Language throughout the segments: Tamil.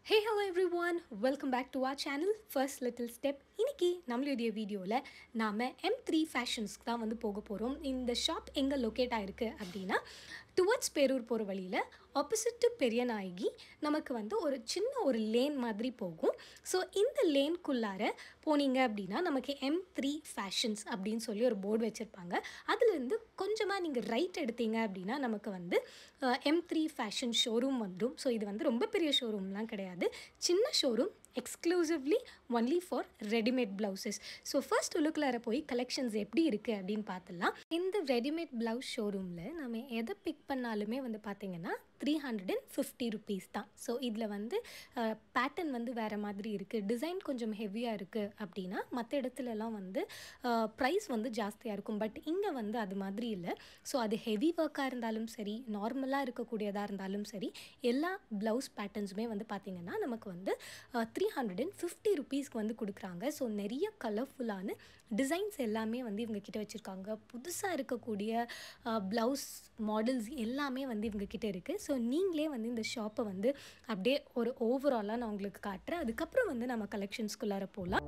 hey hello every one welcome back to our channel first little step இன்னைக்கு நம்மளுடைய வீடியோவில் நாம் எம் த்ரீ ஃபேஷன்ஸ்க்கு தான் வந்து போக போகிறோம் இந்த ஷாப் எங்கே லொக்கேட் ஆகிருக்கு அப்படின்னா டுவர்ட்ஸ் பேரூர் போகிற வழியில் ஆப்போசிட் டு பெரியநாயகி நமக்கு வந்து ஒரு சின்ன ஒரு லேன் மாதிரி போகும் ஸோ இந்த லேன்குள்ளார போனீங்க அப்படின்னா நமக்கு எம் த்ரீ ஃபேஷன்ஸ் அப்படின்னு சொல்லி ஒரு போர்டு வச்சுருப்பாங்க அதுலேருந்து கொஞ்சமாக நீங்கள் ரைட் எடுத்தீங்க அப்படின்னா நமக்கு வந்து எம் த்ரீ ஃபேஷன் ஷோரூம் வந்துடும் ஸோ இது வந்து ரொம்ப பெரிய ஷோரூம்லாம் கிடையாது சின்ன showroom exclusively only for readymade blouses so first உள்ளுக்குள்ளார போய் கலெக்ஷன்ஸ் எப்படி இருக்குது அப்படின்னு பார்த்துலாம் இந்த ரெடிமேட் ப்ளவுஸ் ஷோரூமில் நம்ம எதை பிக் பண்ணாலுமே வந்து பார்த்திங்கன்னா three hundred and fifty rupees தான் ஸோ இதில் வந்து பேட்டர்ன் வந்து வேறு மாதிரி இருக்குது டிசைன் கொஞ்சம் ஹெவியாக இருக்குது அப்படின்னா மற்ற இடத்துலலாம் வந்து ப்ரைஸ் வந்து ஜாஸ்தியாக இருக்கும் பட் இங்கே வந்து அது மாதிரி இல்லை ஸோ அது ஹெவி ஒர்க்காக இருந்தாலும் சரி நார்மலாக இருக்கக்கூடியதாக இருந்தாலும் சரி எல்லா ப்ளவுஸ் பேட்டர்ன்ஸுமே வந்து பார்த்திங்கன்னா நமக்கு வந்து த்ரீ ஹண்ட்ரட் அண்ட் ஃபிஃப்டி ருபீஸ்க்கு வந்து கொடுக்குறாங்க ஸோ நிறைய கலர்ஃபுல்லான டிசைன்ஸ் எல்லாமே வந்து இவங்க கிட்ட வச்சுருக்காங்க புதுசாக இருக்கக்கூடிய ப்ளவுஸ் மாடல்ஸ் எல்லாமே வந்து இவங்க கிட்ட இருக்குது ஸோ நீங்களே வந்து இந்த ஷாப்பை வந்து அப்படியே ஒரு ஓவராலாக நான் உங்களுக்கு காட்டுறேன் அதுக்கப்புறம் வந்து நம்ம கலெக்ஷன்ஸ்குள்ளார போகலாம்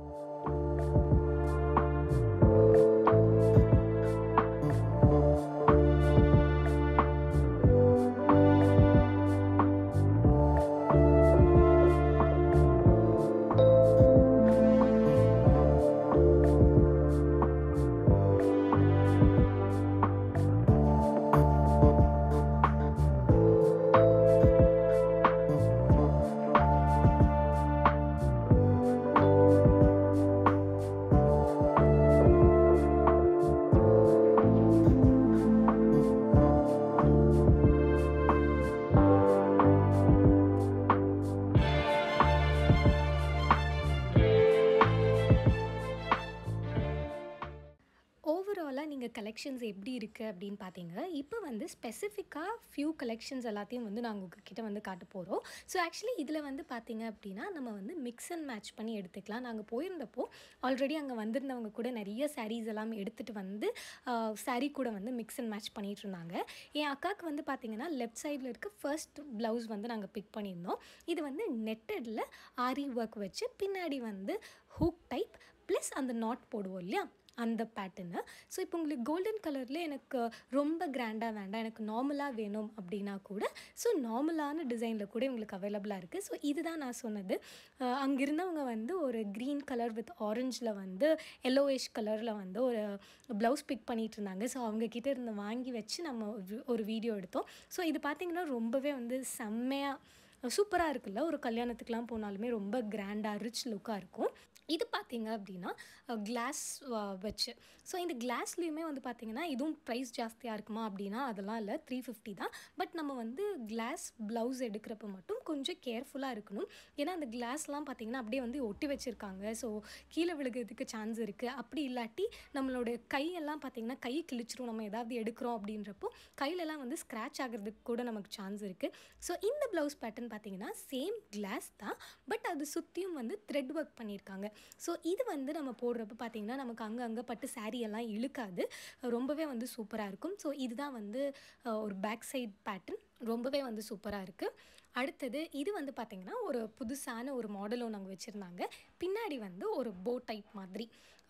ஓவராலாக நீங்கள் கலெக்ஷன்ஸ் எப்படி இருக்குது அப்படின்னு பார்த்தீங்க இப்போ வந்து ஸ்பெசிஃபிக்காக ஃபியூ கலெக்ஷன்ஸ் எல்லாத்தையும் வந்து நாங்கள் உங்ககிட்ட வந்து காட்ட போகிறோம் ஸோ ஆக்சுவலி இதில் வந்து பார்த்தீங்க அப்படின்னா நம்ம வந்து மிக்ஸ் அண்ட் மேட்ச் பண்ணி எடுத்துக்கலாம் நாங்கள் போயிருந்தப்போ ஆல்ரெடி அங்கே வந்திருந்தவங்க கூட நிறைய சாரீஸ் எல்லாம் எடுத்துகிட்டு வந்து சாரீ கூட வந்து மிக்ஸ் அண்ட் மேட்ச் பண்ணிகிட்டு இருந்தாங்க என் அக்காவுக்கு வந்து பார்த்தீங்கன்னா லெஃப்ட் சைடில் இருக்க ஃபர்ஸ்ட் ப்ளவுஸ் வந்து நாங்கள் பிக் பண்ணியிருந்தோம் இது வந்து நெட்டடில் ஆரி ஒர்க் வச்சு பின்னாடி வந்து ஹூக் டைப் ப்ளஸ் அந்த நாட் போடுவோம் இல்லையா அந்த பேட்டர்னு ஸோ இப்போ உங்களுக்கு கோல்டன் கலரில் எனக்கு ரொம்ப கிராண்டாக வேண்டாம் எனக்கு நார்மலாக வேணும் அப்படின்னா கூட ஸோ நார்மலான டிசைனில் கூட உங்களுக்கு அவைலபிளாக இருக்குது ஸோ இதுதான் நான் சொன்னது அங்கே இருந்தவங்க வந்து ஒரு க்ரீன் கலர் வித் ஆரஞ்சில் வந்து எல்லோயிஷ் கலரில் வந்து ஒரு ப்ளவுஸ் பிக் பண்ணிகிட்டு இருந்தாங்க ஸோ அவங்கக்கிட்ட இருந்து வாங்கி வச்சு நம்ம ஒரு வீடியோ எடுத்தோம் ஸோ இது பார்த்திங்கன்னா ரொம்பவே வந்து செம்மையாக சூப்பராக இருக்குல்ல ஒரு கல்யாணத்துக்குலாம் போனாலுமே ரொம்ப கிராண்டாக ரிச் லுக்காக இருக்கும் இது பார்த்தீங்க அப்படின்னா கிளாஸ் வச்சு ஸோ இந்த கிளாஸ்லேயுமே வந்து பார்த்திங்கன்னா இதுவும் ப்ரைஸ் ஜாஸ்தியாக இருக்குமா அப்படின்னா அதெல்லாம் இல்லை த்ரீ ஃபிஃப்டி தான் பட் நம்ம வந்து கிளாஸ் ப்ளவுஸ் எடுக்கிறப்ப மட்டும் கொஞ்சம் கேர்ஃபுல்லாக இருக்கணும் ஏன்னா அந்த கிளாஸ்லாம் பார்த்திங்கன்னா அப்படியே வந்து ஒட்டி வச்சுருக்காங்க ஸோ கீழே விழுகிறதுக்கு சான்ஸ் இருக்குது அப்படி இல்லாட்டி நம்மளோட கையெல்லாம் பார்த்திங்கன்னா கை கிழிச்சிரும் நம்ம ஏதாவது எடுக்கிறோம் அப்படின்றப்போ கையிலலாம் வந்து ஸ்க்ராச் ஆகிறதுக்கு கூட நமக்கு சான்ஸ் இருக்குது ஸோ இந்த ப்ளவுஸ் பேட்டர்ன் பார்த்திங்கன்னா சேம் கிளாஸ் தான் பட் அது சுற்றியும் வந்து த்ரெட் ஒர்க் பண்ணியிருக்காங்க ஸோ இது வந்து நம்ம போடுறப்ப பார்த்திங்கன்னா நமக்கு அங்கே அங்கே பட்டு சாரீ எல்லாம் இழுக்காது ரொம்பவே வந்து சூப்பராக இருக்கும் ஸோ இதுதான் வந்து ஒரு பேக் சைட் பேட்டர்ன் ரொம்பவே வந்து சூப்பராக இருக்குது அடுத்தது இது வந்து பார்த்திங்கன்னா ஒரு புதுசான ஒரு மாடலும் நாங்கள் வச்சுருந்தாங்க பின்னாடி வந்து ஒரு போ டைப் மாதிரி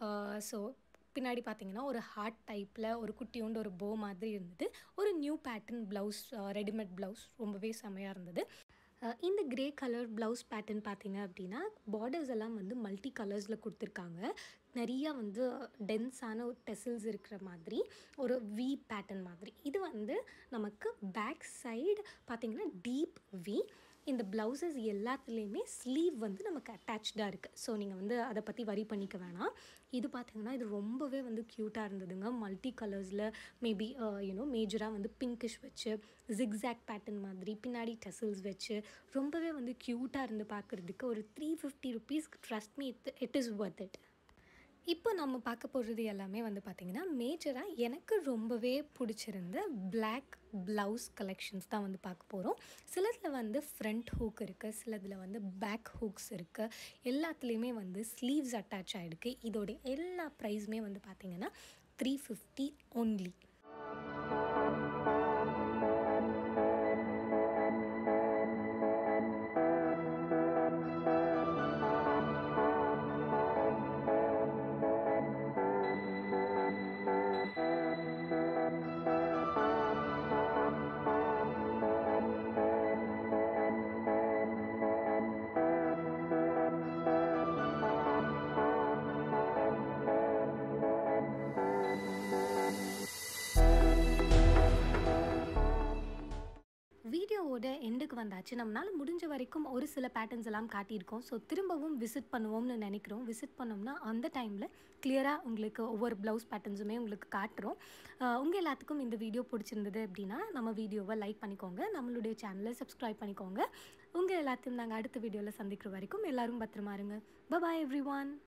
ஸோ பின்னாடி பார்த்தீங்கன்னா ஒரு ஹார்ட் டைப்பில் ஒரு குட்டியோண்டு ஒரு போ மாதிரி இருந்தது ஒரு new pattern blouse readymade blouse ரொம்பவே செம்மையாக இருந்தது இந்த க்ரே கலர் ப்ளவுஸ் பேட்டர்ன் பார்த்தீங்க அப்படின்னா பார்டர்ஸ் எல்லாம் வந்து மல்டி கலர்ஸில் கொடுத்துருக்காங்க நிறையா வந்து டென்ஸான ஒரு டெசில்ஸ் இருக்கிற மாதிரி ஒரு வி பேட்டர்ன் மாதிரி இது வந்து நமக்கு பேக் சைடு பார்த்திங்கன்னா டீப் வி இந்த ப்ளவுசஸ் எல்லாத்துலேயுமே ஸ்லீவ் வந்து நமக்கு அட்டாச்சாக இருக்குது ஸோ நீங்கள் வந்து அதை பற்றி வரி பண்ணிக்க வேணாம் இது பார்த்திங்கன்னா இது ரொம்பவே வந்து க்யூட்டாக இருந்ததுங்க மல்டி கலர்ஸில் மேபி யூனோ மேஜராக வந்து பிங்கிஷ் வச்சு ஜிக்ஸாக் பேட்டர்ன் மாதிரி பின்னாடி டெசில்ஸ் வச்சு ரொம்பவே வந்து க்யூட்டாக இருந்து பார்க்குறதுக்கு ஒரு three fifty rupees trust me it it is worth it இப்போ நம்ம பார்க்க போகிறது எல்லாமே வந்து பார்த்திங்கன்னா மேஜராக எனக்கு ரொம்பவே பிடிச்சிருந்த பிளாக் ப்ளவுஸ் கலெக்ஷன்ஸ் தான் வந்து பார்க்க போகிறோம் சிலதில் வந்து ஃப்ரண்ட் ஹூக் இருக்குது சிலதில் வந்து பேக் ஹூக்ஸ் இருக்குது எல்லாத்துலேயுமே வந்து ஸ்லீவ்ஸ் அட்டாச் ஆகிருக்கு இதோடைய எல்லா ப்ரைஸுமே வந்து பார்த்திங்கன்னா த்ரீ ஃபிஃப்டி ஒன்லி வீடியோவோட எண்டுக்கு வந்தாச்சு நம்மளால் முடிஞ்ச வரைக்கும் ஒரு சில பேட்டர்ன்ஸ் எல்லாம் காட்டியிருக்கோம் ஸோ திரும்பவும் விசிட் பண்ணுவோம்னு நினைக்கிறோம் விசிட் பண்ணோம்னா அந்த டைமில் கிளியராக உங்களுக்கு ஒவ்வொரு ப்ளவுஸ் பேட்டர்ன்ஸுமே உங்களுக்கு காட்டுறோம் உங்கள் எல்லாத்துக்கும் இந்த வீடியோ பிடிச்சிருந்தது அப்படின்னா நம்ம வீடியோவை லைக் பண்ணிக்கோங்க நம்மளுடைய சேனலை சப்ஸ்கிரைப் பண்ணிக்கோங்க உங்கள் எல்லாத்தையும் நாங்கள் அடுத்த வீடியோவில் சந்திக்கிற வரைக்கும் எல்லாரும் பத்திரமா இருங்க பபாய் எவ்ரி ஒன்